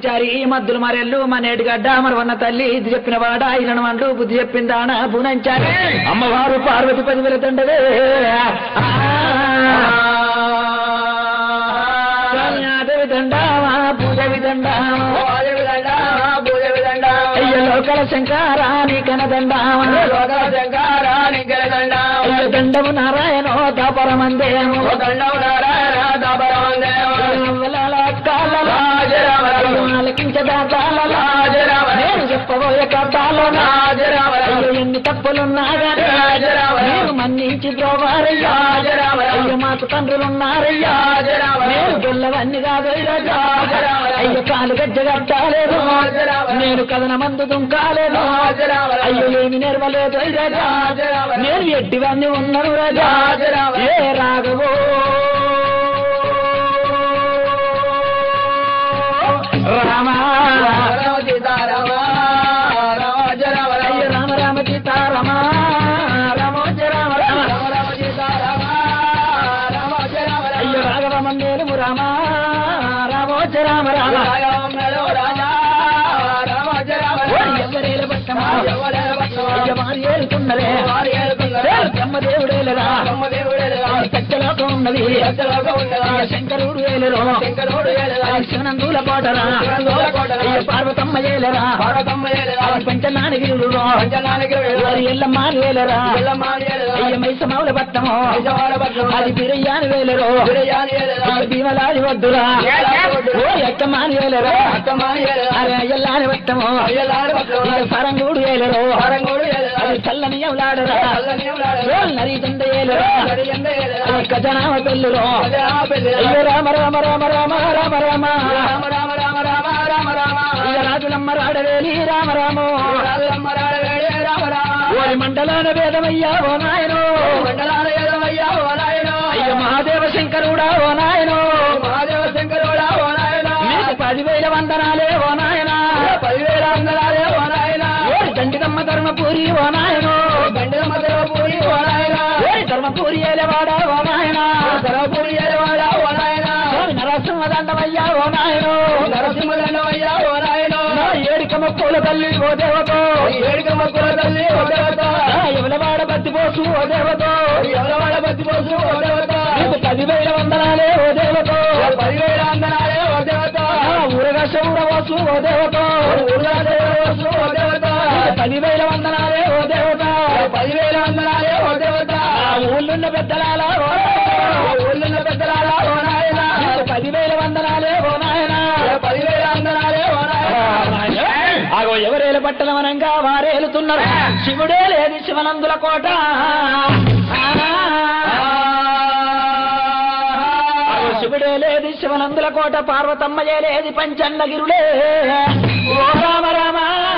పూనంచారి ఈ మద్దులు మరెల్లు మనేటిగడ్డ మరవన్న తల్లి ఇది చెప్పిన వాడ ఇలను వండు బుద్ధి చెప్పిందాన పూనంచారి అమ్మవారు పార్వతి పది వేల తండవే దేవి దండామా పూజ విదండామా అయ్య లోకల శంకారాని కనదండామా అయ్య దండము నారాయణో దాపరమందేమో నేను చెప్పబోయే కథలో అయ్యో ఎన్ని తప్పులున్నా గాని నేను మన్నించి ద్రోవారయ్యా అయ్యో మాకు తండ్రులున్నారయ్యా నేను గొల్లవన్నీ కాదు అయ్యో కాలు గజ్జ కట్టాలేదు నేను కథన మందు దుంకాలేదు అయ్యో ఏమి నేర్వలేదు రాజా నేను ఎట్టివన్నీ ఉన్నాను రాజా ఏ రాఘవో రామా అయ్యో రామ రామ సీతారామ రామోజ రామ రామ అయ్యో రాఘవ మందేరము రామ రామోజ రామ రామ ఎవరేల పట్టమా అయ్య మారి ఏలుతున్నలే బ్రహ్మదేవుడేలరా సత్యలోకం ఉన్నది అయ్య శంకరుడు ఏలరు శివనందుల కోటరా అయ్య పార్వతమ్మ ఏలరా అది పంచనానగిరుడు వారి ఎల్లమ్మ వేలరా అయ్య మైసమౌల పట్టము అది బిరయ్యాని వేలరు అయ్య భీమలాది వద్దురా ఓ ఎక్కమాని వేలరా అరే అయ్యల్లాని పట్టము ఇక సరంగూడు ఏలరు అది చల్లని ఎవలాడరా నరి దండ ఏలరా అది ఖజనామ పెళ్ళురు అయ్యో రామ రామ రామ రామ రామ రామ ఇక రాజులమ్మ రాడవేలి రామ రామో ఓరి మండలాన వేదమయ్యా ఓ నాయనో అయ్యో మహాదేవ శంకరుడా ఓ నాయనో మీకు పదివేల వందనాలే ఓ నాయనా ఓరి దండిదమ్మ ధర్మపూరి ఓ నాయనో ఓరి ధర్మపూరి ఏలవాడా ఓ నాయనా ఓరి నరసింహ దండమయ్యా ఓ నాయనో నా ఏడికమ్మ పూల తల్లి ఓ దేవతో నా ఎవలవాడ బతి పోసు ఓ దేవతో నీకు పదివేల వందనాలే ఓ దేవతో నా ఊరగా శౌరవసు ఓ దేవతో నీకు పదివేల వందనాలే ఓ దేవత పదివేల వందనాలే ఓ దేవత ఆ ఊళ్ళున్న పెద్దలాలా ఓ ఊళ్ళో పెద్దలారా ఓ నాయనా నీకు పదివేల వందనాలే ఓ నాయనా పదివేల వందనాలే ఓ నాయనా ఆగో ఎవరేలు పట్టణమనంగా వారేలుతున్నారు శివుడే లేది శివనందుల కోట ఆగో శివుడే లేది శివనందుల కోట పార్వతమ్మయే లేది పంచన్నగిరులే ఓ రామ రామ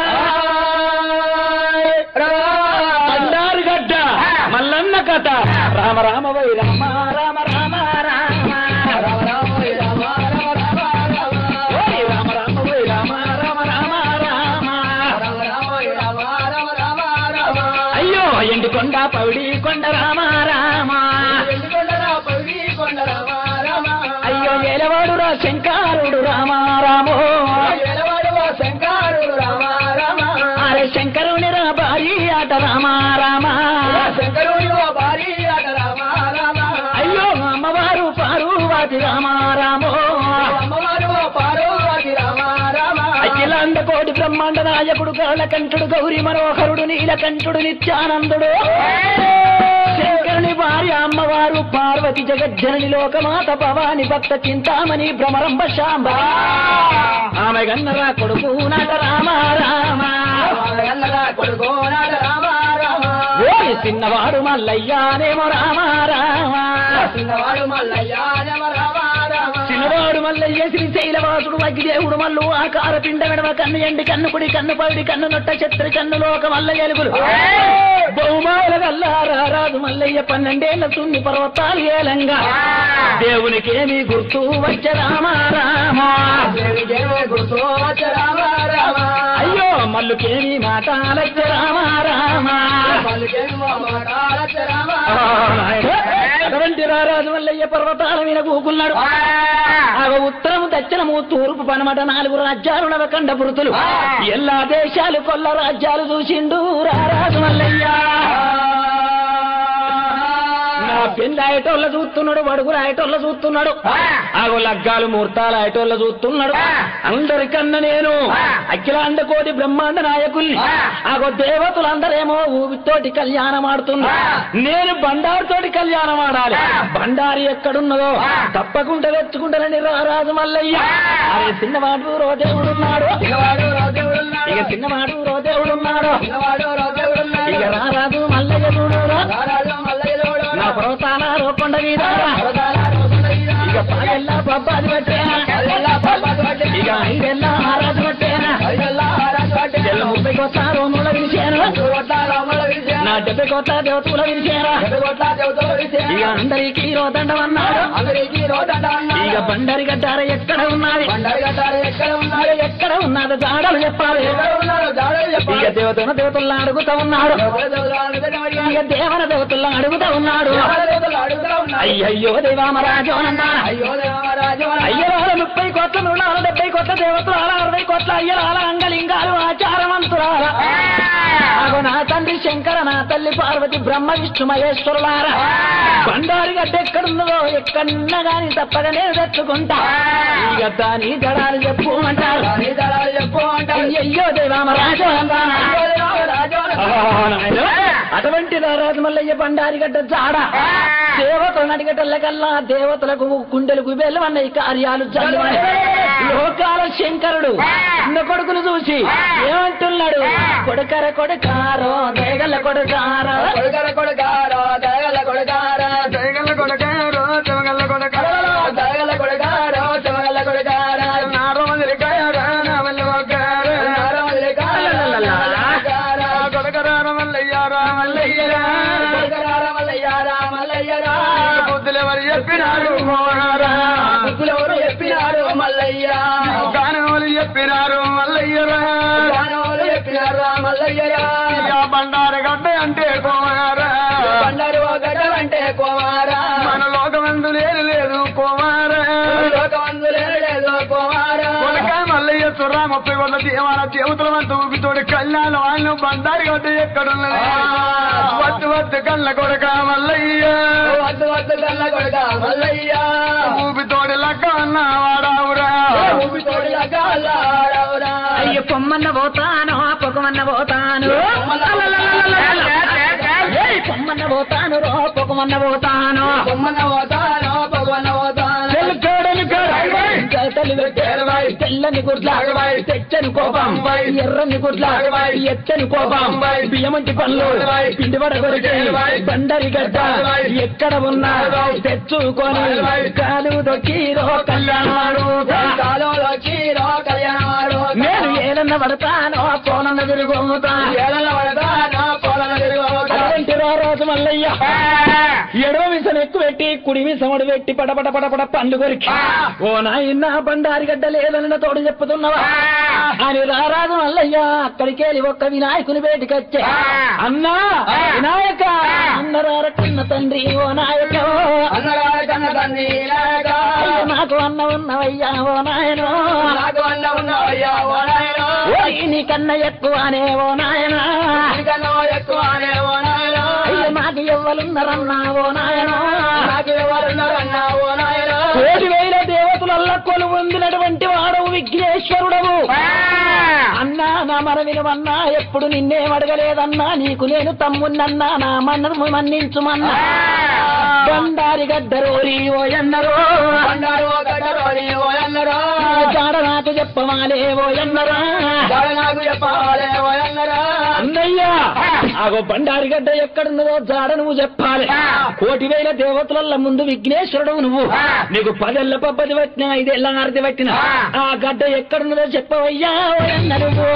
బండారు గడ్డ మల్లన్న కథ రామ రామ వై రామ రామ రామ రామ రామ రామ ఓయ్ రామ రామ రామ రామ ఓయ్ రామ రామ వై రామ రామ రామ రామ రామ రామ ఓయ్ రామ రామ రామ రామ అయ్యో ఎండి కొండ పౌడి కొండ రామ రామ ఎందుకొండరా పవిడి కొండ రామ రామ అయ్యో ఏలవాడురా శంకరుడు రామ రామో ఎలవాడు ఓ శంకరుడు రామ రామ అరే శంకరుని రా భారీ ఆట రామ రామ శంకరుడు ఓ భారీ ఆట రామ రామ అయ్యో అమ్మవారు పారువాతి రామ రామో అమ్మవారు ఓ పార్వతి రామ రామ అఖిలాండ కోటి బ్రహ్మాండ నాయకుడు కాళకంఠుడు గౌరీ మనోహరుడు నీలకంఠుడు నిత్యానందుడు శంకరుని భార్య అమ్మవారు పార్వతి జగజ్జనని లోకమాత భవాని భక్త చింతామణి భ్రమరంబ శాంబ ఆమె గన్నరా కొడుకు నాట రామ రామ ఎల్లరా కొడుకో నాట రామ రామ ఓయ్ చిన్నవాడు మల్లయ్యానేమో రామ రామ చిన్నవాడు మల్లయ్య రామ రామ రామ చిన్నవాడు మల్లయ్య శ్రీశైలవాసుడు అగ్గిదేవుడు మల్లు ఆకార పిండ విడవ కన్ను ఎండి కన్ను కుడి కన్ను పవిడి కన్ను నొట్ట చెత్రి కన్ను లోక మల్ల ఎలుగులు బహుమాల గల్లారా రాజు మల్లయ్య పన్నెండేళ్ల సున్ని పర్వతాలు ఏలంగా దేవునికేమి గుర్తు వచ్చ రామ రామ దేవి దేవి గుర్తు వచ్చ రామ రామ అయ్యో మల్లుకేమి మాటాలచ్చ రామ రామ పలుకేమో మాటాలచ్చ రామ అటువంటి రారాజు మల్లయ్య పర్వతాల మీద కూకున్నాడు ఆగ ఉత్తరము దక్షిణము తూర్పు పనమట నాలుగు రాజ్యాలు నవకండ పురుతులు ఎల్లా దేశాలు కొల్ల రాజ్యాలు చూసిండు రారాజు మల్లయ్య నా పెళ్లి ఆయటోళ్ళ చూస్తున్నాడు వడుగు రాయటోళ్ళ చూస్తున్నాడు ఆగో లగ్గాలు ముహూర్తాలు ఆయటోళ్ళ చూస్తున్నాడు అందరికన్నా నేను అఖిలాండ కోటి బ్రహ్మాండ నాయకుల్ని ఆగో దేవతలందరేమో ఊపితోటి కళ్యాణం ఆడుతున్నా నేను బండారుతోటి కళ్యాణం ఆడాలి బండారి ఎక్కడున్నదో తప్పకుండా తెచ్చుకుంటానని రారాజు మల్లయ్య అరే చిన్నవాడు రోదేవుడున్నాడు పిల్లవాడు రాజేవుడున్నాడు. ఇక చిన్నవాడు రోదేవుడున్నాడు పిల్లవాడు రాజేవుడున్నాడు. ఇక రారాజు మల్లయ్య చూడురా రారాజు మల్లయ్యలోడు. నా పర్వతాల రోకొండ మీద పరదాల రోజులయ్యా. ఇక పాయల్లా పబ్బాది పట్టేనా పల్లెల్లా పర్వత పట్టే. ఇక ఐదెల్లా ఆరాజు పట్టేనా ఐదెల్లా ఆరాజు పట్టే. తెల్ల ముప్పై కొత్త రోముల విరిచాను కొట్ల రాముల విరిసే. నా డెబ్బై కొత్త దేవతల విరిచారా కొట్ల చెబుతూ విరిసే. ఇక అందరికీ రోదండమన్నాడు అందరికీ రోడ్డంట అన్నాడు. ఇక బండరి గడ్డార ఎక్కడ ఉన్నది బండారు గట్టారు ఎక్కడ ఉన్నాడు ఇక ఎక్కడ ఉన్నది జాడలు చెప్పాలి ఎక్కడ ఉన్నాడు జాడలు ఇక చెప్పాలి. దేవతన దేవతలను అడుగుతా ఉన్నాడు ఎవరు దేవుడు అనుకుని అడిగాడు. ఇక దేవన దేవతలను అడుగుతా ఉన్నాడు ఎవరు దేవుడు అడుగుతా ఉన్నాడు. అయ్యయ్యో దేవామరాజోనందా అయ్యో దేవరాజు అయ్యరాల ముప్పై కోట్ల మృణాల డెబ్బై కోట్ల దేవతల అరవై కోట్ల అయ్యరాల అంగలింగాలు ఆచారవంతురాల ఆగో నా తండ్రి శంకర నా తల్లి పార్వతి బ్రహ్మ విష్ణు మహేశ్వరులారా బండారి గడ్డ ఎక్కడున్నదో ఎక్కడన్నా గాని తప్పగా నేను తెచ్చుకుంటా ఇక దాని జడాలు చెప్పు అంటారు నీ దళాలు చెప్పు అంటాడు. అయ్యయ్యో దేవామరాజు అందానా అయ్యో దేవరాజు అటువంటి రారాజు మల్లయ్య బండారి గడ్డ జాడ దేవతలు నడిగటల్ల కల్లా దేవతలకు కుండెలకు వెళ్ళవన్నాయి కార్యాలు జల్లుమని లోకాల శంకరుడు చిన్న కొడుకును చూసి ఏమంటున్నాడు కొడుకర కొడుకారో దేగల కొడుకారో కొడుకర కొడుకారా దయగల కొడుకారా దయగల కొడుకారో చెమగల కొడుకారా దయగల కొడుకారో చెమగల కొడుకారా నారమల్లికాయరా నామల్లవకారా నారమల్లికాయరా కొడుకరార మల్లయ్యారా మల్లయ్యరా కొడుకరార మల్లయ్యారా మల్లయ్యరా బుద్ధులెవరు చెప్పినారు మోహనారా బుద్ధులెవరు చెప్పినారు మల్లయ్యా గానములు చెప్పినారు మల్లయ్యరా గానములు చెప్పినారా మల్లయ్యరా బండారు గడ్డ అంటే కోమారా బండారు గడ్డ అంటే కోమారా మన లోకమందు లేదు లేదు కోమారా లోకమందు లేదు లేదు కోమారా మల్లయ్య చుర్రా ముప్పై వంద దేవాల దేవతల వంత ఊపితోడి కళ్యాణం వాళ్ళు బండారు గడ్డ ఎక్కడున్నది వద్దు వద్దు కళ్ళ కొడక మల్లయ్య వద్దు వద్దు కళ్ళ కొడక మల్లయ్య ఊపితోడి లక్క అన్న వాడావురా ఊపితోడి లక్క వాడావురా అయ్య పొమ్మన్న పోతాను పొగమన్న పోతాను ఏయ్, పొమ్మన్న పోతాను రో పొగమన్న పోతాను బొమ్మన పోతాను భగవన పోతాను తెల్లగోడలు తెల్లని గుడ్ల తెచ్చని కోపం ఎర్రని గుడ్ల ఎచ్చని కోపం బియ్యమంటి పనులు పిండి కొరికి బండరి గడ్డ ఎక్కడ ఉన్నా తెచ్చుకొని కాలు దొక్కిరో కళ్యాణాడు కాలంలో చీరో కళ్యాణమాడు నేను ఏలన్న పడతానో పోనన్న తిరుగుతా ఏళ్ళ పడతాను పొలం తిరుగుతా అటువంటి రోజు మల్లయ్య ఎడవ విసం ఎక్కువ పెట్టి కుడి విసముడు పెట్టి పడపడ పడపడ పండు కొరికి ఓ నాయన బండారి గడ్డ లేదన్న తోడు చెప్పుతున్నావా అని రారాజు మల్లయ్య అక్కడికి వెళ్ళి ఒక్క వినాయకుని బయటికి వచ్చే అన్నా వినాయక అన్నరార కన్న తండ్రి ఓ నాయక అన్నగారి కన్న తండ్రి నాయక అయ్య, నాకు అన్న ఉన్నవయ్యా ఓ నాయనో నాకు అన్న ఉన్నవయ్యా ఓ నాయనా ఓయ్ నీకన్న ఎక్కువనే ఓ నాయనా నీకన్నా ఎక్కువ అనే ఓ నాయనా అయ్య నాకు ఎవ్వలున్నారన్నా ఓ నాయనో నాకు ఎవరున్నారన్నా ఓ నాయనా కోటి వేల దేవతలల్ల కొలు పొందినటువంటి వాడవు విఘ్నేశ్వరుడవు అన్నా నా మనవినవన్నా ఎప్పుడు నిన్నేం అడగలేదన్నా నీకు నేను తమ్మున్నన్నా నా మన్నను మన్నించుమన్నా బండారి గడ్డరోరి ఓయన్నరో అన్నారు గడ్డరోని ఓ అన్నరా జాడ నాకు చెప్పవాలే ఓయన్నరా వాడు నాకు చెప్పాలే ఓ అన్నరా అన్నయ్యా ఆగో బండారి గడ్డ ఎక్కడున్నదో జాడ నువ్వు చెప్పాలి కోటి వేల దేవతల ముందు విఘ్నేశ్వరుడు నువ్వు నీకు పదెళ్ళ పబ్బది పట్టిన ఐదేళ్ళ ఆరతి పట్టిన ఆ గడ్డ ఎక్కడున్నదో చెప్పవయ్యా ఓయన్న నువ్వు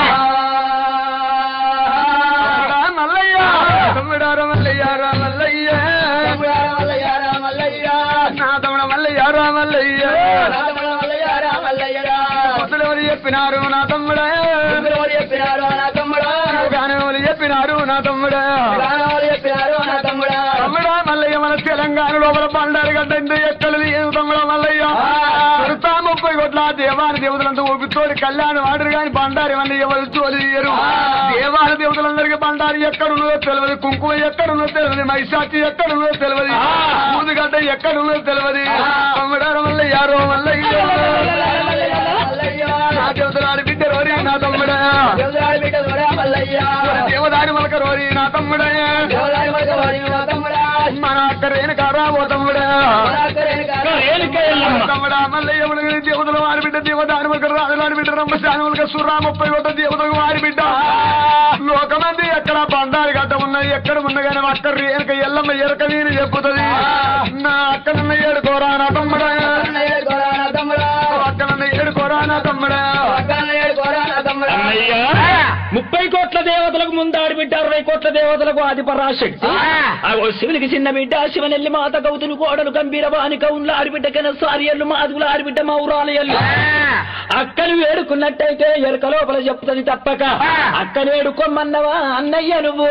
మల్లయ్య తమ్ముడారా మల్లయ్యారా మల్లయ్య తమ్ముడారా మల్లయ్యారా మల్లయ్య నా తమ్ముడ మల్లయ్యారా మల్లయ్య నా తమ్ముడ మల్లయ్యారా మల్లయ్యరా బుద్ధులు ఎవరు చెప్పినారు నా తమ్ముడా బుద్ధులు ఎవరు చెప్పినారు చెప్పినారు నా తమ్ముడా పురాణాలు చెప్పినారు నా తమ్ముడా తమ్ముడా మల్లయ్య మన తెలంగాణ లోపల బండారు గడ్డ ఇంత ఎక్కడ లేదు తమ్ముడా మల్లయ్య కొడతా ముప్పై కోట్ల దేవాన దేవతలంతా ఊపితోడి కళ్యాణం ఆడరు కానీ బండారు ఇవన్నీ ఎవరు తోలియరు దేవాన దేవతలందరికీ బండారు ఎక్కడున్నదో తెలియదు కుంకుమ ఎక్కడున్నదో తెలియదు మైసాచి ఎక్కడున్నదో తెలియదు ఊదుగడ్డ ఎక్కడున్నదో తెలియదు తమ్ముడారు మల్లయ్య యారో మల్లయ్య నా దేవతలాడి బిడ్డ రోరి నా తమ్ముడా దేవుడాడి బిడ్డ కూడా మల్లయ్య దేవదారి మలక రోరి నా తమ్ముడా దేవుడాడి మగ వాడి నా తమ్ముడా మన అక్క రేణుకారా ఓ తమ్ముడా పరాకరేని కాదు. తమ్ముడా మల్లయ్య మునగని దేవతల వారి బిడ్డ దేవదాని మలక రాజులాని బిడ్డ రంభశాని మలక సురా ముప్పై ఒకట దేవతలకు వారి బిడ్డ లోకమంది ఎక్కడ బండారు గడ్డ ఉన్నది ఎక్కడ ఉన్న కానీ అక్క రేణుక ఎల్లమ్మ ఎరక నేను చెప్పుతుంది నా అక్కనన్న ఏడుకోరా నా తమ్ముడా అన్నయ్య కూడా నా తమ్ముడా అక్కనన్న ఏడుకోరా నా తమ్ముడా అన్నయ్య కూడా నా తమ్ముడా అన్నయ్య ముప్పై కోట్ల దేవతలకు ముందాడి బిడ్డ అరవై కోట్ల దేవతలకు ఆది పరాశక్తి అగో శివునికి చిన్న బిడ్డ శివనెల్లి మాత గౌతుని కోడలు గంభీర వాని కౌన్ల ఆడిబిడ్డ కెన సారియల్లు మాదుగుల ఆడిబిడ్డ మౌరాలయల్లు అక్కని వేడుకున్నట్టయితే ఎరుక లోపల చెప్తుంది తప్పక అక్కని వేడుకోమన్నవా అన్నయ్య నువ్వు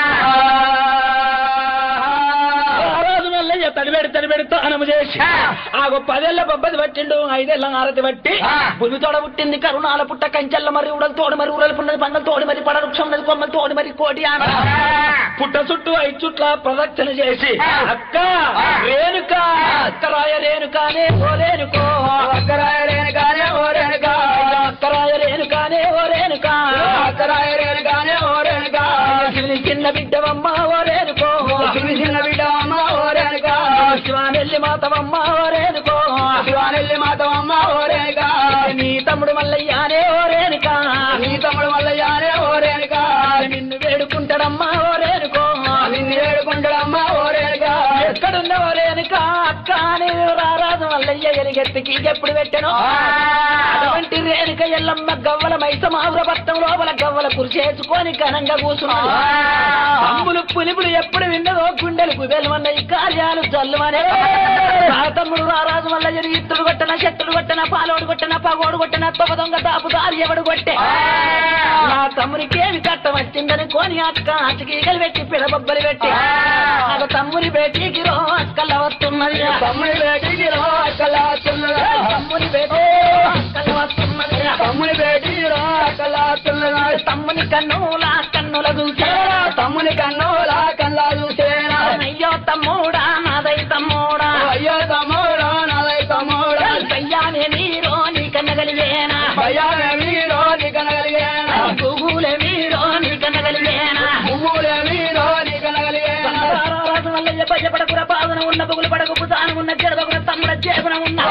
ఆ రోజు మల్లయ్య తడిబెడి తడిబెడి తానము చేసి ఆగో పదేళ్ల బొబ్బది పట్టిండు ఐదేళ్ల ఆరతి పట్టి భూమి తోడ పుట్టింది కరుణాల పుట్ట కంచెల్ల మరి ఉడలు తోడు మరి ఉరలు పున్నది పంగలు తోడు మరి పడ వృక్షం ఉన్నది కొమ్మలు తోడు మరి కోటి ఆమె పుట్ట చుట్టూ ఐదు చుట్ల ప్రదక్షిణ చేసి అక్క రేణుక అక్కరాయ రేణుకానే ఓ రేణుకో అక్కరాయలేని కానే ఓరేనుకా అక్కరాయ రేణుకానే ఓ రేణుకా అక్కరాయలేని కానే ఓరేనుకా శివుని చిన్న బిడ్డవమ్మ ఓ రేణుకో చిన్న చిన్న బిడ్డ అమ్మ ఓరేనుకా శివానెల్లి మాతవమ్మ ఓ రేణుకో శివానెల్లి మాతమ్మ ఓరేనుకా నీ తమ్ముడు మల్లయ్యానే ఓ రేణుకా నీ తమ్ముడు మల్లయ్యానే ఓరేనుకా నిన్ను వేడుకుంటాడమ్మా ఓ రేణుకో నిన్ను ఏడుకుంటాడమ్మ ఓరేనుకా ఎక్కడున్నావో రేణుక అక్క నేను రారాజు మల్లయ్య ఎలిగెత్తికి ఎప్పుడు పెట్టాను అటువంటి రేణుక ఎల్లమ్మ గవ్వల మైసమావుర పట్టం లోపల గవ్వల కురిచేసుకొని ఘనంగా కూర్చున్నాడు తమ్ములు పులిపులు ఎప్పుడు విన్నదో గుండెలు కుబేలమన్న ఈ కార్యాలు జల్లుమనే నా తమ్ముడు రారాజు మల్లయ్య ఇత్తుడు కొట్టన శత్రుడు కొట్టన పాలోడు కొట్టన పగోడు కొట్టన తొగ దొంగ తాపు దారి ఎవడు కొట్టే నా తమ్మునికేమి కట్టం వచ్చిందని కోని అక్క అచ్చకీగలు పెట్టి పిడబొబ్బలు పెట్టి నాకు తమ్ముని బేటీకి రో అక్కల వస్తున్నది తమ్ముడి బేటికి రో అక్కల వస్తున్నదా తమ్ముని బేటీ అక్కల వస్తున్నది తమ్ముడి బేటికి రో అక్కల వస్తున్నదా తమ్ముని కన్నుల కన్నుల చూసే తమ్ముని కన్నులా కల్లా చూసేనా అయ్యో తమ్ముడా నాదై తమ్ముడా అయ్యో తమ్ముడా నాదై తమ్ముడా అయ్యానే నీరో నీ కన్నగలిగేనా భయాలే మీరో నీ కనగలిగేనా గూగులే మీరో నీ కన్నగలిగేనా పువ్వులే మీరో నీ కనగలిగేనా రారాజు మల్లయ్య భయపడకుర పాదన ఉన్న బుగులు పడకు పుతానం ఉన్న జడబకుర తమ్ముడ చేపన ఉన్న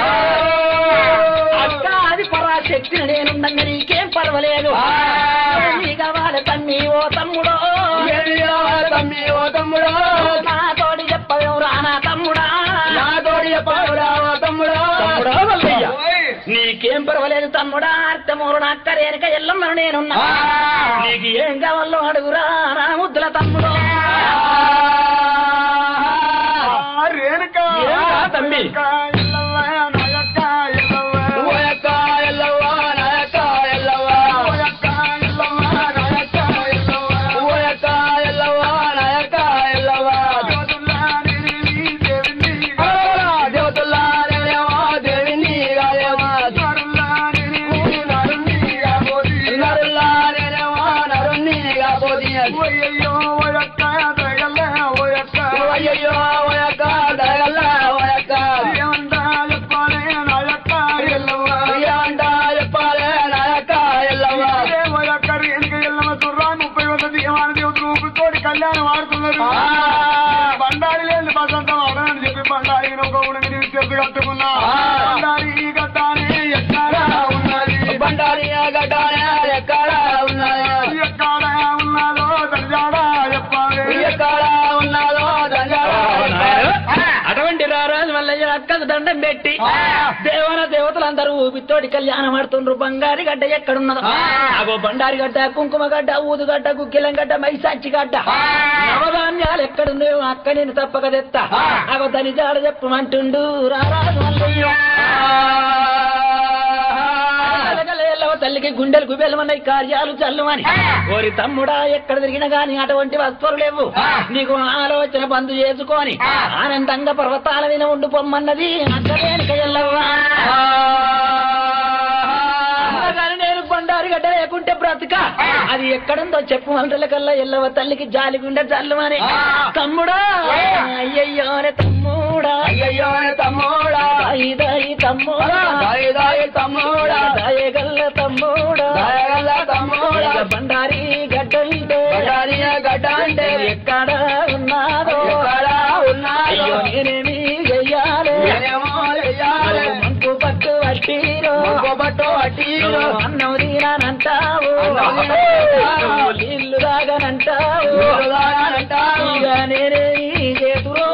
అక్క అది పరాశక్తిని నేనుండంగా నీకేం పర్వాలేదు నీ కావాలి తమ్మి ఓ తమ్ముడో ఏమి కావాలి తమ్మి ఓ తమ్ముడో నా తోడి చెప్పవేం రానా తమ్ముడా నా తోడి చెప్పావురా ఓ తమ్ముడో తమ్ముడా మల్లయ్య నీకేం పర్వాలేదు తమ్ముడా అర్థమూరు నా అక్కరేనక ఎల్లమ్మను నేనున్నా నీకు ఏం కావాలో అడుగురా నా ముద్దుల తమ్ముడు రేణుక ఏరా తమ్మి? ఎల్లవ్వ, నాయక్క, ఎల్లవ్వ. ఓ యక్క ఎల్లవ్వ నా యక్క ఎల్లవ్వ నాయక్క, ఎల్లవ్వ, నాయక్క, ఎల్లవ్వ. ఓ యక్క ఎల్లవ్వ నా యక్క ఎల్లవ్వ జ్యోతుల్లా నిలివి దేవుని దేవతల్లా నేనేమో దేవిని గాయేమో నరుల్లా నిలివి నరుని కాబోది. నరుల్లా నేనేమో నరుణ్ణి కాబోది ఓయ్యయ్యో, ఓయక్క, దయగల్ల, ఓయక్క. అయ్యయ్యో ఓ యక్క దయగల్ల ఓ యక్క ఏమంటా చెప్పాలే, నాయక్క, ఎల్లవ్వ. అంట చెప్పాలే నా యక్క ఎల్లవ్వ ఇదే ఓయక్క, రేణుక, ఎల్లమ్మ, సుర్రా, ముప్పై ఒక దీవాన దేవతలు ఊపితోటి కళ్యాణం ఆడుతున్నారు బండారి లేదు బసంతం అవడని చెప్పి బండారి ఒక ఉడికి నీవు చెట్టు కట్టుకున్నా బండారి ఈ గడ్డాని ఎక్కడ ఉన్నది బండారి గడ్డానే ఎక్కడ ఉన్నది ఎక్కడ ఉన్నదో దర్జాడ చెప్పాలి ఎక్కడ ఉన్నదో దండారా అటువంటి రారాజు మల్లయ్య అక్కకు దండం పెట్టి దేవన దేవతలందరూ ఊపితోటి కళ్యాణం ఆడుతుండ్రు బంగారి గడ్డ ఎక్కడున్నదో అగో బండారి గడ్డ కుంకుమ గడ్డ ఊదుగడ్డ గుగ్గిలం గడ్డ మైసాచి గడ్డ నవధాన్యాలు ఎక్కడున్నాయో అక్క నేను తప్పక తెత్తా అగో దాని జాడ చెప్పమంటుండు రారాజు మల్లయ్య గలగల ఎల్లవ తల్లి తల్లికి గుండెలకు బెల్లమన్నాయి కార్యాలు చల్లుమని ఓరి తమ్ముడా ఎక్కడ తిరిగినా గాని అటువంటి వస్తువులు లేవు నీకు ఆలోచన బంద్ చేసుకొని ఆనందంగా పర్వతాల మీద ఉండు పొమ్మన్నది అక్కలేనిక ఎల్లవ్వా అన్నగాని నేను బండారు గడ్డ లేకుంటే బ్రతక అది ఎక్కడుందో చెప్పు మంటల కల్లా ఎల్లవ తల్లికి జాలి గుండె చల్లుమని తమ్ముడా అయ్యయ్యోనే తమ్ముడా అయ్యయ్యో తమ్ముడా దాయి దాయి తమ్ముడా దాయి దాయి తమ్ముడా దాయగల్ల తమ్ముడా దయగల్ల తమ్ముడా ఇక బండారి గడ్డ ఉంటే గడ్డారియ గడ్డ అంటే ఎక్కడ ఉన్నాదో ఎక్కడ ఉన్నాదో అయ్యో నేనేమి చెయ్యాలి నేనేమో చెయ్యాలి మంకు పట్టు వట్టిరో ఇంకోబట్టో అటీలో అన్నం తినానంటావు అన్నం తినానంటావు. నువ్వు నీళ్లు తాగనంటావు నీళ్లు తాగనంటావు. ఇక నేనే ఈ చేతులో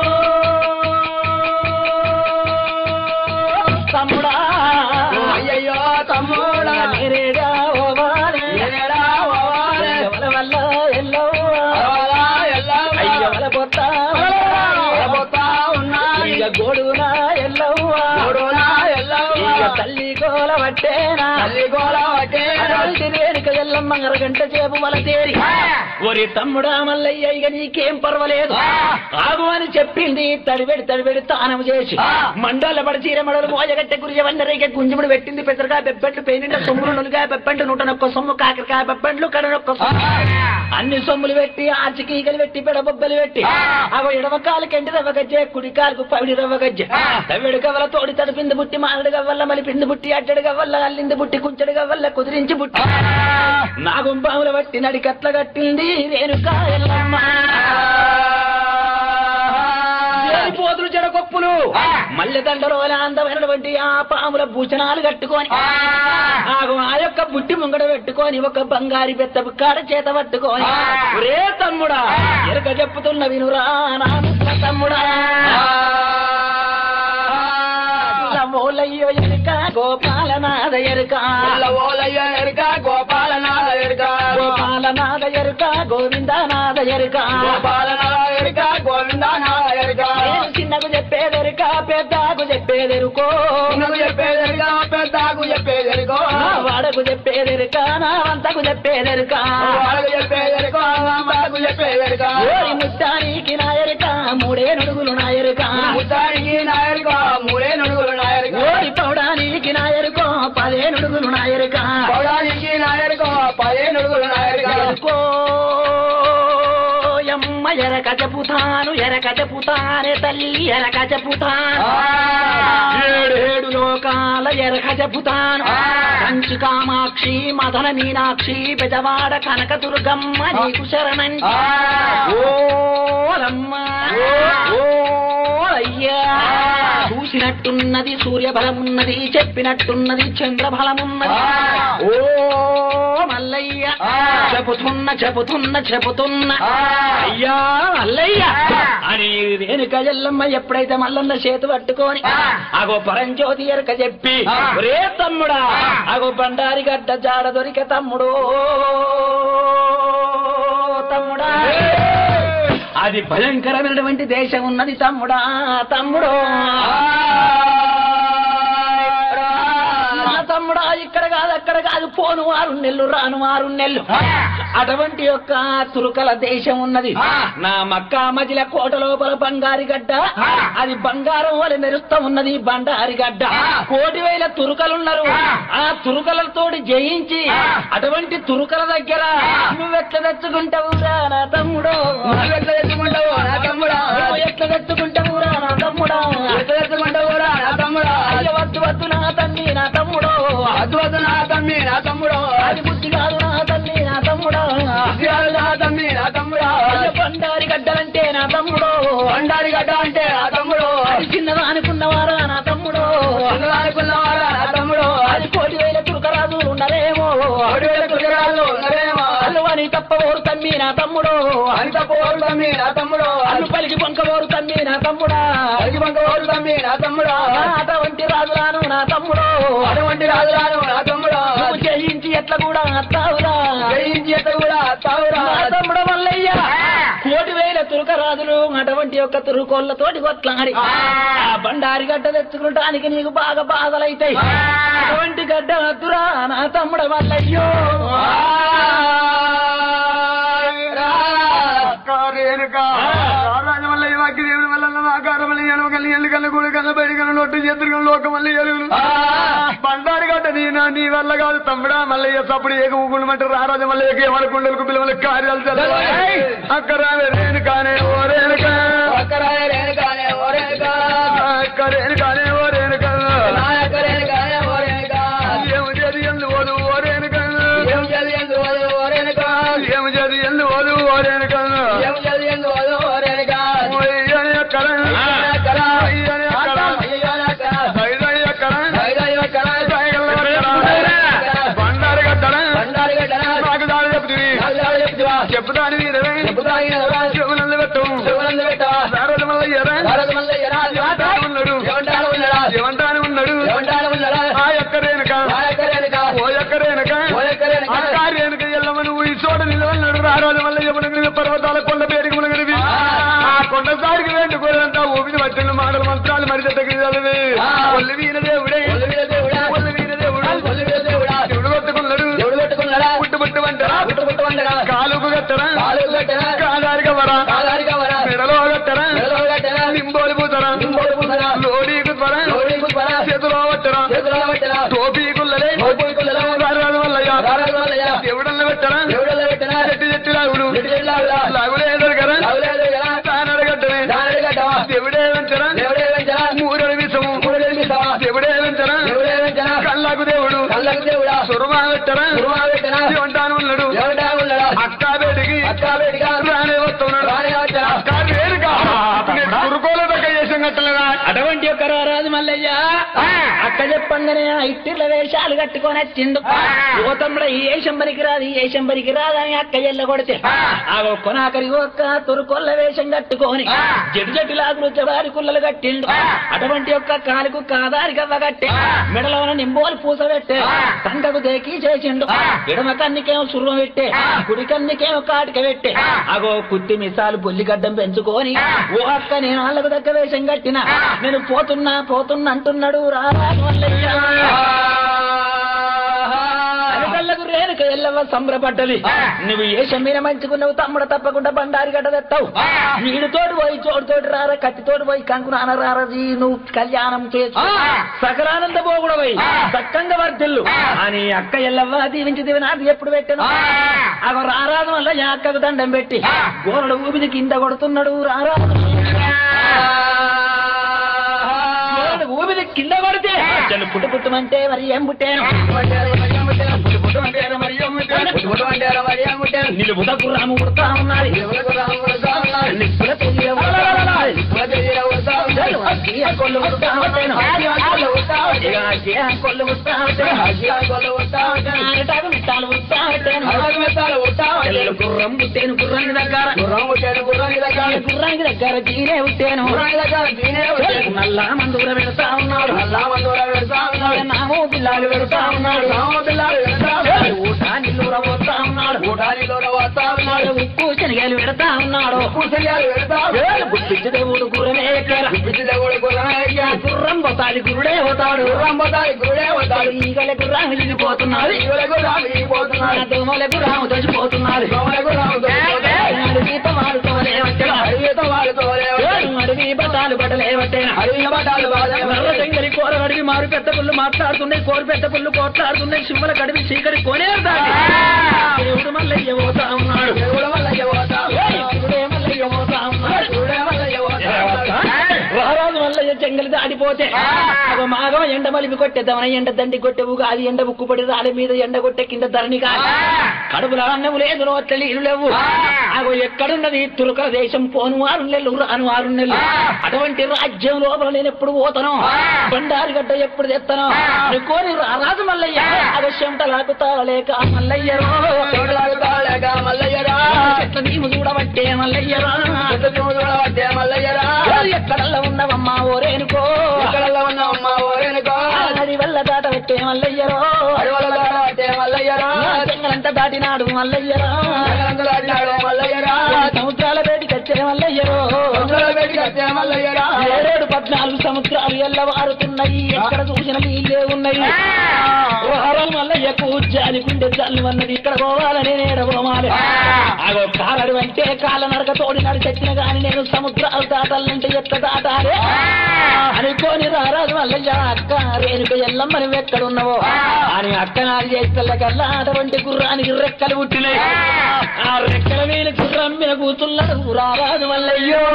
తమ్ముడా అయ్యయ్యో తమ్ముడా నేనేగా ఓవాలి నేనేడా ఓవాలి. ఎవల వల్ల ఎల్లవ్వా అలవలా ఎల్లవ్వ. అయ్యవల పొత్త ఎలబోతా ఉన్నది. ఇక గోడునా ఎల్లవ్వా గోడునా ఎల్లవ్వ. ఇక తల్లి గోల పట్టేనా తల్లి గోల వట్టేనా. అటువంటి రేణుక ఎల్లమ్మ అరగంట చేపు మల తేరి ఒరి తమ్ముడా మల్లయ్య ఇక నీకేం పర్వాలేదు ఆగు అని చెప్పింది తడిబెడి తడిబెడి తానం చేసి మండల పడి చీర మడలు మోజగట్టె గురి వందరైక గుంజుముడు పెట్టింది పెసరకాయ పెప్పట్లు పెయినిండ సొమ్ములు నులిగాయ పెప్పంటు నూట నొక్క సొమ్ము కాకరకాయ పెప్పంట్లు కడనొక్క సొమ్ము అన్ని సొమ్ములు పెట్టి ఆచికీగలు పెట్టి పెడబొబ్బలు పెట్టి అగో ఎడమ కాలు కెంటి రవ్వ గజ్జె కుడి కాలుకు పవిడి రవ్వ గజ్జె తవిడు గవ్వల తోడి తడిపింది బుట్టి మానడు గవ్వల్ల మలిపింది బుట్టి అడ్డడు గవ్వల్ల అల్లింది బుట్టి కుంచెడు గవ్వల్ల కుదిరించి బుట్టి నాగుంబాముల బట్టి నడికట్ల కట్టింది రేణుకా ఎల్లమ్మ పోతులు చెడకొప్పులు మల్లె దండలో అందమైనటువంటి ఆ పాముల భూషణాలు కట్టుకొని ఆగు ఆ యొక్క బుట్టి ముంగడ పెట్టుకొని ఒక బంగారి బెత్త కాడ చేత పట్టుకొని రే తమ్ముడా ఎరక చెప్పుతున్న వినురా నా ముసల తమ్ముడా మూలయ్యో ఎరుక గోపాలనాథ ఎరుక పుల్ల ఓలయ్య ఎరుక గోపాలనాథ ఎరుక గోపాలనాథ ఎరుక గోవిందనాథ ఎరుక గోపాలనాథ ఎరుక గోవిందనాథ ఎరుక నేను చిన్నకు చెప్పేదెరుక పెద్దకు చెప్పేదెరుకో నువ్వు చెప్పేదెరుక పెద్దకు చెప్పేదెరుకో నా వాడకు చెప్పేదెరుక నా వంతకు చెప్పేదెరుక వాళ్ళకు చెప్పేదెరుక మాకు చెప్పేదెరుక ఓరి ముత్తానికి నా ఎరుక మూడే నడుగులు నా ఎరుక ముత్తానికి నా ఎరుక మూడే నడుగులు నా ఎరుక ఓరి పౌడానికి నా ఎరుకో పదే నడుగులు నా ఎరుక పౌడానికి నా ఎరుక పదే నడుగులు నా ఎరుక ఎరుకో ఎమ్మ ఎరక చెపుతాను ఎరక చెపుతానే తల్లి ఎరక చెపుతాను ఏడేడు లోకాల ఎరక చెపుతాను కంచి కామాక్షి మదన మీనాక్షి బెజవాడ కనక దుర్గమ్మ నీకు శరణండి ఓలమ్మ ఓలయ్యా చూసినట్టున్నది సూర్యబలమున్నది చెప్పినట్టున్నది చంద్రబలమున్నది ఓ మల్లయ్య చెబుతున్న చెబుతున్న చెబుతున్న అయ్యా మల్లయ్య అని రేణుక ఎల్లమ్మ ఎప్పుడైతే మల్లన్న చేతు పట్టుకొని అగో పరంజ్యోతి ఎరక చెప్పి రే తమ్ముడా అగో బండారి గడ్డ జాడ దొరికే తమ్ముడు తమ్ముడా అది భయంకరమైనటువంటి దేశం ఉన్నది తమ్ముడా తమ్ముడు నా తమ్ముడా ఇక్కడ కాదు అక్కడ కాదు పోను ఆరు నెల్లు రాను ఆరు నెల్లు అటువంటి యొక్క తురుకల దేశం ఉన్నది నా మక్కా మజిల కోట లోపల బంగారి గడ్డ అది బంగారం వలె మెరుస్తా ఉన్నది బండారి గడ్డ కోటి వేల తురుకలున్నారు ఆ తురుకలతోటి జయించి అటువంటి తురుకల దగ్గర నువ్వెట్ల తెచ్చుకుంటావురా నా తమ్ముడు ఎట్లా తెచ్చుకుంటావు నా తమ్ముడా నువ్వు ఎట్ల తెచ్చుకుంటావురా నా తమ్ముడా ఎట్లా తెచ్చుకుంటావు నా తమ్ముడా అయ్య వద్దు వద్దు నా తల్లి నా తమ్ముడు అద్దు వద్దు నా తమ్మి నా తమ్ముడు అది బుద్ధి కాదు నా తల్లి నా తమ్ముడు అద్దు నా తమ్మి నా తమ్ముడా అయ్య బండారి గడ్డలంటే నా తమ్ముడు బండారి గడ్డ అంటే నా తమ్ముడు అది చిన్నదా అనుకున్నవారా నా తమ్ముడు అనుకున్నవారా నా తమ్ముడు అది కోటి వేల తురకరాజు ఉండరేమో ఒకటి వేల కుజరాలు ఉన్నారేమో అల్లువని తప్పవోరు తమ్మి నా తమ్ముడు అంత పోరు తమ్మి నా తమ్ముడు అల్లు పలికి పొంకవోరు తమ్మి నా తమ్ముడా అడిగి పంక పోరు తమ్మి నా తమ్ముడు నా అటువంటి రాజురాను నా తమ్ముడు అటువంటి రాజురాను నా తమ్ముడు నువ్వు జయించి ఎట్లా కూడా అత్తావురా జయించి ఎత్త కూడా తావురా నా తమ్ముడు మల్లయ్య కోటి వేల తురుకరాజులు అటువంటి యొక్క తురుకోళ్ళతోటి కొట్లాడి ఆ బండారి గడ్డ తెచ్చుకుంటానికి నీకు బాగా బాధలైతాయి అటువంటి గడ్డ వద్దురా నా తమ్ముడు వల్లయ్యో బండారు గడ్డ నీ నా నీ వల్ల కాదు తమ్ముడా మల్లయ్య సప్పుడు ఏక ఊగుండమంటే రారాజు మల్లయ్యకి ఏమనుకుండలకు పిల్లల కార్యాలు చదవ అక్కడ రేణు కానే ఓ రేణుక అక్క రేణు కానే ఓ రేణుక ఏమి చేది ఎందు ఓదు ఓ రేణుక ఏమి చేది ఎందు ఓదు ఓ రేణుక ఓయ్యని అక్కడ ఓయ్యని అక్కడ ఐదయ్య అక్కడ బండారు గడ్డల నాకు దారి చెప్తుంది చెప్పుదాని వీరవే చెవులందు పెట్టు రారాజు మల్లయ్యరా ఉన్నాడు ఏమంటాను ఉన్నాడు ఆ యొక్క రేణుక ఓ యొక్క రేణుక అక్క రేణుక ఎల్లమ్మ నువ్వు ఈ చోట నిలవన్నాడు రారాజు మల్లయ్య మునగనివి పర్వతాల కొండ పేరుకి మునగనివి ఆ కొండ సారికి వేండు కోరంతా ఊపిరి పట్టిన మాటలు మంత్రాలు మరి దగ్గర చదివి ఒల్లి వీణ దేవుడే ఒల్లి వీణ దేవుడు దేవుడు కొట్టుకున్నాడు పుట్టు పుట్టు వంటరా కాలుకు కట్టరా కాదారిగా వరా మెడలో కట్టరా లింబోలు పూతరా లోడీకు త్వర చేతిలో పట్టరా టోపీ గుల్లలే రారాజు మల్లయ్య దేవుడన్న పెట్టరా చెట్టు చెట్టు లాగుడు లాగులే ఎదరగరా తానడగడ్డమే దేవుడే వెంచరా మూడడు విషము దేవుడే వెంచరా కళ్ళకు దేవుడు సురమా పెట్టరా ఉంటాను ఉన్నాడు అక్కా బేటికి రానే వస్తున్నాడు అక్కా వేరుగా కురుకోల దగ్గర చేసాం కట్టలేదా అటువంటి యొక్క రారాజు మల్లయ్య అక్క చెప్పంగానే ఆ ఇట్టిర్ల వేషాలు కట్టుకొని వచ్చిండు ఓ తమ్ముడు ఈ వేషం పనికి రాదు ఈ వేషం పనికి రాదని అక్క ఎల్ల కొడితే ఆ కొనాకరి ఒక్క తురుకొల్ల వేషం కట్టుకొని జడ్డు జడ్డు లాగులు జవారి కుల్లలు కట్టిండు అటువంటి యొక్క కాలుకు కాదారి గవ్వ కట్టి మెడలోన నింబోలు పూస పెట్టే కంకకు దేకి చేసిండు ఎడమ కన్నికేమో సుర్వం పెట్టే కుడి కన్నికేమో కాటిక పెట్టే అగో కుత్తి మిసాలు బొల్లిగడ్డం పెంచుకొని ఓ అక్క నేను వాళ్ళకు దగ్గర వేషం కట్టిన నేను పోతున్నా పోతున్నా అంటున్నాడు రారాజు మల్లయ్య అరగల్లకు రేణుక ఎల్లవ సంబరపడ్డది నువ్వు ఏ షమీన మంచుకున్నావు తమ్ముడు తప్పకుండా బండారి గడ్డ తెస్తావు వీడితోటి పోయి చోటుతోటి రారా కత్తితోటి పోయి కంకునాన రారజీ నువ్వు కళ్యాణం చేసు సకలానంద పోగుడవై చక్కంగా వర్తిల్లు అని అక్క ఎల్లవ్వ దీవించి దీవెనాది ఎప్పుడు పెట్టాను అగ రారాజు వల్ల ఈ అక్కకు దండం పెట్టి గోరడు ఊపిది కింద కొడుతున్నాడు రారాజు గోరడు ఊపిది కింద కొడితే చెల్లు పుట్టు పుట్టుమంటే మరి ఏం పుట్టాను పుట్టు పుట్టుమంటే మరి ఏం పుట్టాను నిలుపుట గుర్రాము ఉడతా ఉన్నది నిప్పుల పెయ్య ఉడతా ఉన్నది. అగ్గియ కొల్లు ఉడతా ఉంటాను. ఇక అగ్గియ కొల్లు ఉడతా ఉంటాను. ఆనటాకు మిట్టాలు ఉడతా ఉంటాను. ఎల్లు గుర్రం పుట్టేను గుర్రానికి దగ్గర గుర్రానికి దగ్గర జీనే ఉట్టాను నల్ల మందూర పెడతా ఉన్నాడు నామో పిల్లాలు పెడతా ఉన్నాడు ఊట నిల్లూర పోతా ఉన్నాడు ఉప్పు శనగలు పెడతా ఉన్నాడు గుప్పించి దేవుడు గుర్రమే ఎక్కారు గుర్రం పోతాది గురుడే పోతాడు ఈగల గుర్రం వెళ్ళిపోతున్నాడు దోమల గుర్రం దోచిపోతున్నాడు అడవి వాడుకోలే అడవి బతాలు బట్టలే నల్ల చెంగలి కూర అడిగి మారు పెద్ద పుల్లు మాట్లాడుతున్నాయి కోరు పెద్ద పుల్లు కోట్లాడుతున్నాయి సింహల కడివి చీకటి కొనే దేవుడు మల్లయ్య పోతా ఉన్నాడు దేవుడే మల్లయ్య పోతా ఉన్నాడు రారాజు మల్లయ్య చెంగలి దాడిపోతే ఒక మాగం ఎండ మలిపి కొట్టేద్దామని ఎండ దండి కొట్టే ఉగాది ఎండ ముక్కుపడి రాళ్ళ మీద ఎండ కొట్టే కింద ధరణి కాదు కడుపులో అన్నము లేదు నోట్ల నీళ్ళు లేవు అగో ఎక్కడున్నది తురుకల దేశం పోను ఆరు నెలలు రాను ఆరు నెలలు అటువంటి రాజ్యం లోపల నేను ఎప్పుడు పోతాను బండారు గడ్డ ఎప్పుడు తెస్తాను కోరి రారాజు మల్లయ్య అగ చెమటలాకు తాళలేక మల్లయ్యరో చెట్ల నీము చూడబట్టే మల్లయ్యరా ఎక్కడల్లా ఉన్నవమ్మా ఓరేనుకో అది వల్ల దాట పెట్టే మల్లయ్యరో చెంగలంతా దాటినాడు మల్లయ్యరా సముద్రాల బయటికి వచ్చే మల్లయ్య పెట్టే మల్లయ్యరా ఏడేడు పద్నాలుగు సముద్రాలు ఎల్లవారుతున్నాయి ఎక్కడ చూసిన నీళ్ళే ఉన్నాయి ఓహరం మల్లయ్యకు జాలి గుండె జల్లు అన్నది ఇక్కడ పోవాలని నేడ పోవాలి అగో కాలడు అంటే కాళ్ళ నడక తోడి నడిచెచ్చిన గాని నేను సముద్రాలు దాటాలంటే ఎట్లా దాటాలి అనుకోని రారాజు మల్లయ్య అక్క రేణుక ఎల్లమ్మ నువ్వు ఎక్కడున్నావో అని అక్క నాకు చేస్తల్లకల్లా అటువంటి గుర్రానికి రెక్కలు పుట్టినాయి ఆ రెక్కల మీద గుర్రం మీద కూతున్నాడు రారాజు మల్లయ్యో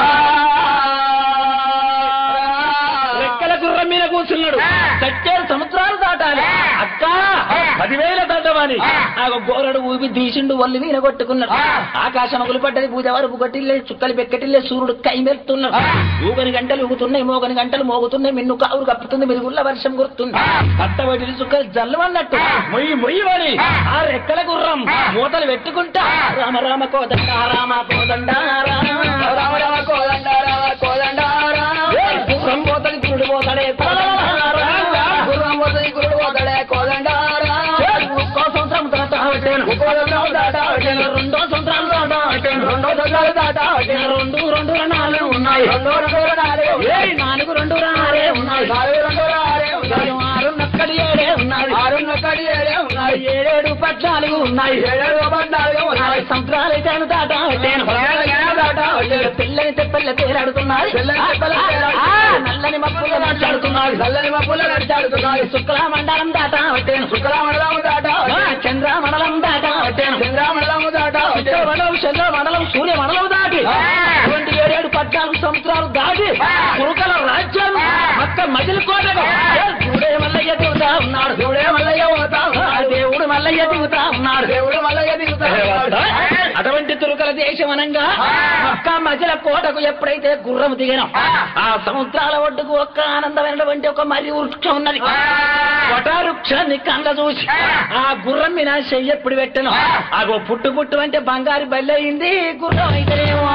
రెక్కల గుర్రం మీద కూర్చున్నాడు కట్టేరు సముద్రాలు దాటాలి అక్క పదివేల దాటమని ఆ గోరడు ఊపి తీసిండు వల్లి వీణ కొట్టుకున్నాడు ఆకాశం అగులు పడ్డది పూజ వరకు కొట్టిల్లే చుక్కలు పెక్కటిల్లే సూర్యుడు కైమెరుతున్నాడు ఊగని గంటలు ఊగుతున్నాయి మోగని గంటలు మోగుతున్నాయి మిన్ను కావురు కప్పుతుంది మిరుగుళ్ళ వర్షం కురుతుంది కట్టబడి చుక్కలు జల్లమన్నట్టు మొయ్యి మొయ్యమని ఆ రెక్కల గుర్రం మూతలు పెట్టుకుంటా రామ రామ కోదండ రామ కోదండ రామ రామ రామ కోదండ రామ కోదండ రామ గుర్రం పోతని గురుడు పోతాడే గుర్రం పోతుంది గురుడు పోతాడే కోదండ రామ ఒక్కో సంవత్సరం దాటా పెట్టాను కోదండం దాటా వచ్చాను. రెండో సంవత్సరాలు దాటా పెట్టాను రెండో సంవత్సరాలు దాటా వచ్చాను. రెండు రెండు నాలుగు ఉన్నాయి రెండో రెండో నాలుగు ఏయ్, నాలుగు రెండు ఆరే ఉన్నాయి నాలుగు రెండో ఆరే ఉన్నాయి. ఆరు నక్కడి ఏడే ఉన్నాయి ఆరు నక్కడి ఏడే ఉన్నాయి. ఏడేడు పద్నాలుగు ఉన్నాయి ఏడేడు పద్నాలుగు ఉన్నాయి. నాలుగు సంవత్సరాలు అయితే దాటా పెట్టాను ప్రయాణం దాటా వచ్చాను. పిల్లని తెప్పల్ల తేలాడుతున్నాయి పిల్లని తెప్పల తేలాడుతున్నాయి. ఆ, నల్లని మప్పులు నచ్చాడుతున్నాయి చల్లని మబ్బులు నడిచాడుతున్నాయి శుక్ల మండలం దాటా పెట్టాను శుక్రమండలం దాటా ఆ, చంద్ర మండలం దాటా పెట్టాను చంద్రమండలం దాటా ఉత్తర మండలం చంద్ర మండలం సూర్య మండలం దాటి ట్వంటీ ఏడేడు పద్నాలుగు సంవత్సరాలు దాటి కురుకల రాజ్యం మక్క మజిలి కోటగా దేవుడే మల్లయ్య దిగుతా ఉన్నాడు దేవుడే మల్లయ్య పోతా ఆ, ఉన్నాడు. దేవుడు మల్లయ్య దిగుతా ఉన్నాడు దేవుడు మల్లయ్య దిగుతా ఉన్నాడు. అటువంటి తురుకల దేశం అనంగా మక్క మజిల కోటకు ఎప్పుడైతే గుర్రం దిగినాం ఆ సముద్రాల ఒడ్డుకు ఒక్క ఆనందమైనటువంటి ఒక మరి వృక్షం ఉన్నది కొటా వృక్షాన్ని కండ చూసి ఆ గుర్రం మీద చెయ్యి ఎప్పుడు పెట్టను ఆగో పుట్టు పుట్టు అంటే బంగారు బల్లి అయింది గుర్రం అయితేనేమో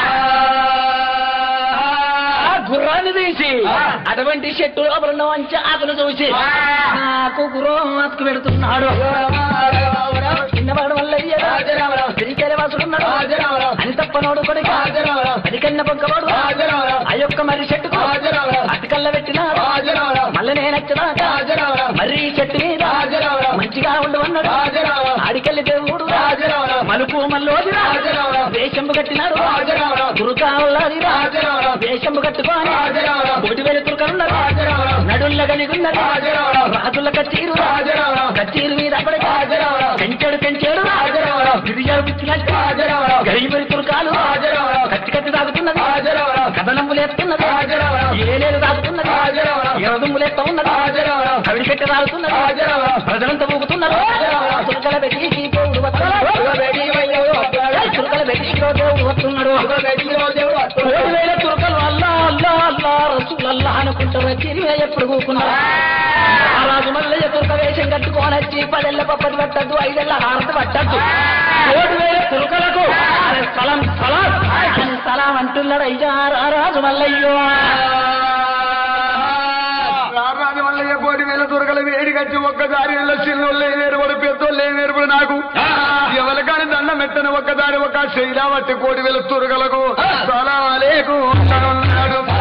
ఆ గుర్రాన్ని తీసి అటువంటి చెట్టు లోపల ఉన్న మంచి ఆకులు చూసి నాకు గుర్రం అతుకు పెడుతున్నాడు చిన్నవాడు వల్ల రాజరామరావు. వాసుడున్నాడు రాజరామరావు. అని తప్పనోడు కొడుక రాజరామరావు. అది కన్న పొంకవాడు రాజరామరావు. ఆ యొక్క మరి చెట్టుకు రాజరామరావు. అతికల్ల పెట్టినాడు రాజరామరావు. మళ్ళీ నేనచ్చదాక రాజరామరావు. మరి ఈ చెట్టు మీద రాజరామరావు. మంచిగా ఉండు అన్నాడు రాజరామరావు. ఆడికెళ్ళి దేవుడు రాజరామరావు. మలుపు మల్లోది రాజరామరావు. దేశంపు కట్టినాడు రాజరామరావు. గురుకావులాది రాజరామరావు. దేశంపు కట్టుకోని రాజరామరావు. కోటి వేల తురుకలున్నారు రాజరామరావు. నడుల్ల కలిగున్నది రాజరామరావు. రాజుల కచ్చీరు రాజరామరావు. కచ్చీరు మీద అప్పటి రాజరామరావు. కంచెడు కంచెడు రాజరామరావు. గిరిజాలు పిచ్చినట్టు రాజరామరావు. గరిబరి తురుకాలు రాజరామరావు. కత్తి కత్తి తాగుతున్నది రాజరామరావు. కథనంబులు ఎత్తున్నది రాజరామరావు. ఏలేలు తాగుతున్నది రాజరామరావు. ఎరదుంబులు ఎత్త ఉన్నది రాజరామరావు. కవిడి కట్టె తాగుతున్నది రాజరామరావు. ప్రజలంతా ఊగుతున్నారు రాజరామరావు. తురుకల పెట్టి దేవుడు వస్తున్నాడు తురుకల పెట్టి దేవుడు వస్తున్నాడు ఏడు వేల తురకలు అల్లా అల్లా అల్లా రసూల్ అల్లా అనుకుంటారు తిరిగి ఎప్పుడు కూకున్నారు ఆ రాజు మల్లయ్య తురక వేషం కట్టుకొని వచ్చి పదెళ్ళ పప్పటి పట్టద్దు ఐదేళ్ల హారతి పట్టద్దు ఏడు వేల తురకలకు అరే స్థలం స్థలం అని స్థలం అంటున్నాడు అయ్యా ఆ రాజు మల్లయ్యో రారాజు మల్లయ్య కోటి వేల తురకలు వేడి కచ్చి ఒక్కసారి చిన్నోళ్ళే నేర్పడు పెద్దోళ్ళే నేర్పడు నాకు ఎవరికాని దండం మెత్తని ఒక్కదాని ఒక శైలా వట్టి కోటి వేల తురకలకు సలాం అలేకు అన్నాడు